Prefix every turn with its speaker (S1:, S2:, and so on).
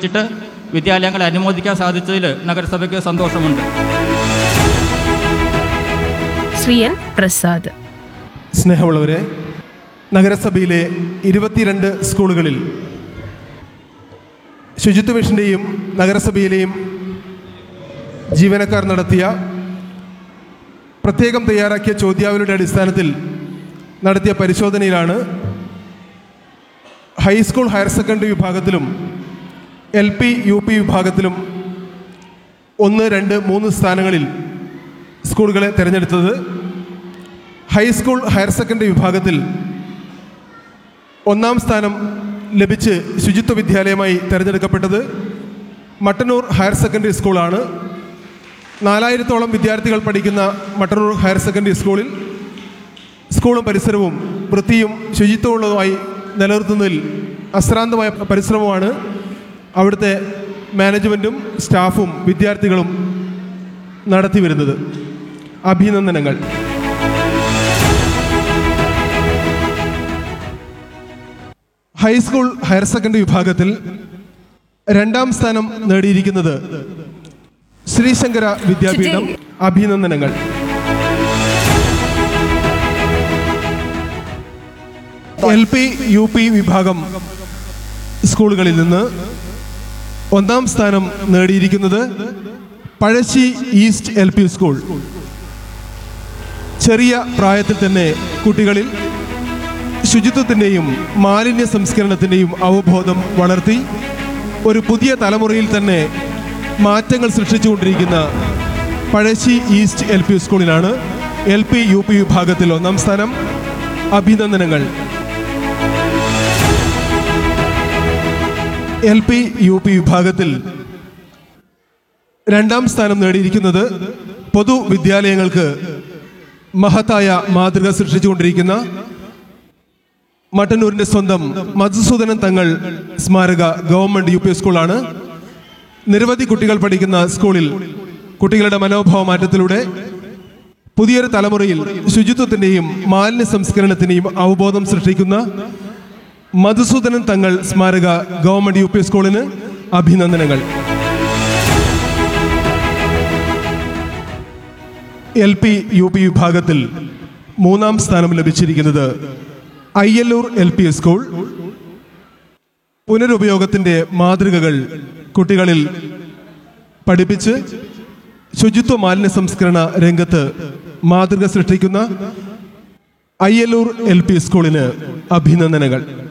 S1: ഉപയോഗിച്ചിട്ട് വിദ്യാലയങ്ങളെ അനുമോദിക്കാൻ സാധിച്ചതിൽ നഗരസഭയ്ക്ക് സന്തോഷമുണ്ട്
S2: ശ്രീ എൻ പ്രസാദ്
S3: സ്നേഹമുള്ളവരെ നഗരസഭയിലെ ഇരുപത്തിരണ്ട് സ്കൂളുകളിൽ ശുചിത്വ മിഷൻ്റെയും നഗരസഭയിലെയും ജീവനക്കാർ നടത്തിയ പ്രത്യേകം തയ്യാറാക്കിയ ചോദ്യാവലിയുടെ അടിസ്ഥാനത്തിൽ നടത്തിയ പരിശോധനയിലാണ് ഹൈസ്കൂൾ ഹയർ സെക്കൻഡറി വിഭാഗത്തിലും എൽ പി യു പി വിഭാഗത്തിലും ഒന്ന് രണ്ട് മൂന്ന് സ്ഥാനങ്ങളിൽ സ്കൂളുകളെ തിരഞ്ഞെടുത്തത് ഹൈസ്കൂൾ ഹയർ സെക്കൻഡറി വിഭാഗത്തിൽ ഒന്നാം സ്ഥാനം ലഭിച്ച് ശുചിത്വ വിദ്യാലയമായി തിരഞ്ഞെടുക്കപ്പെട്ടത് മട്ടന്നൂർ ഹയർ സെക്കൻഡറി സ്കൂളാണ് നാലായിരത്തോളം വിദ്യാർത്ഥികൾ പഠിക്കുന്ന മട്ടന്നൂർ ഹയർ സെക്കൻഡറി സ്കൂളിൽ സ്കൂളും പരിസരവും വൃത്തിയും ശുചിത്വമുള്ളതുമായി നിലനിർത്തുന്നതിൽ അശ്രാന്തമായ പരിശ്രമമാണ് അവിടുത്തെ മാനേജ്മെൻറ്റും സ്റ്റാഫും വിദ്യാർത്ഥികളും നടത്തി വരുന്നത് അഭിനന്ദനങ്ങൾ ഹൈസ്കൂൾ ഹയർ സെക്കൻഡറി വിഭാഗത്തിൽ രണ്ടാം സ്ഥാനം നേടിയിരിക്കുന്നത് ശ്രീശങ്കര വിദ്യാപീഠം അഭിനന്ദനങ്ങൾ എൽ പി യു പി വിഭാഗം സ്കൂളുകളിൽ നിന്ന് ഒന്നാം സ്ഥാനം നേടിയിരിക്കുന്നത് Pazhassi east L P school ചെറിയ പ്രായത്തിൽ തന്നെ കുട്ടികളിൽ ശുചിത്വത്തിൻ്റെയും മാലിന്യ സംസ്കരണത്തിൻ്റെയും അവബോധം വളർത്തി ഒരു പുതിയ തലമുറയിൽ തന്നെ മാറ്റങ്ങൾ സൃഷ്ടിച്ചുകൊണ്ടിരിക്കുന്ന പഴശ്ശി ഈസ്റ്റ് എൽ പി സ്കൂളിലാണ് എൽ പി യു പി വിഭാഗത്തിൽ ഒന്നാം സ്ഥാനം അഭിനന്ദനങ്ങൾ എൽ പി യു പി വിഭാഗത്തിൽ രണ്ടാം സ്ഥാനം നേടിയിരിക്കുന്നത് പൊതുവിദ്യാലയങ്ങൾക്ക് മഹത്തായ മാതൃക സൃഷ്ടിച്ചുകൊണ്ടിരിക്കുന്ന മട്ടന്നൂരിന്റെ സ്വന്തം മധുസൂദനൻ തങ്ങൾ സ്മാരക ഗവൺമെന്റ് യു പി സ്കൂളാണ് നിരവധി കുട്ടികൾ പഠിക്കുന്ന സ്കൂളിൽ കുട്ടികളുടെ മനോഭാവ മാറ്റത്തിലൂടെ പുതിയൊരു തലമുറയിൽ ശുചിത്വത്തിന്റെയും മാലിന്യ സംസ്കരണത്തിന്റെയും അവബോധം സൃഷ്ടിക്കുന്ന മധുസൂദനൻ തങ്ങൾ സ്മാരക ഗവൺമെന്റ് യു പി സ്കൂളിന് അഭിനന്ദനങ്ങൾ എൽ പി യു പി വിഭാഗത്തിൽ മൂന്നാം സ്ഥാനം ലഭിച്ചിരിക്കുന്നത് അയ്യല്ലൂർ എൽ പി സ്കൂൾ പുനരുപയോഗത്തിന്റെ മാതൃകകൾ കുട്ടികളിൽ പഠിപ്പിച്ച് ശുചിത്വ മാലിന്യ സംസ്കരണ രംഗത്ത് മാതൃക സൃഷ്ടിക്കുന്ന അയ്യല്ലൂർ എൽ പി സ്കൂളിന് അഭിനന്ദനങ്ങൾ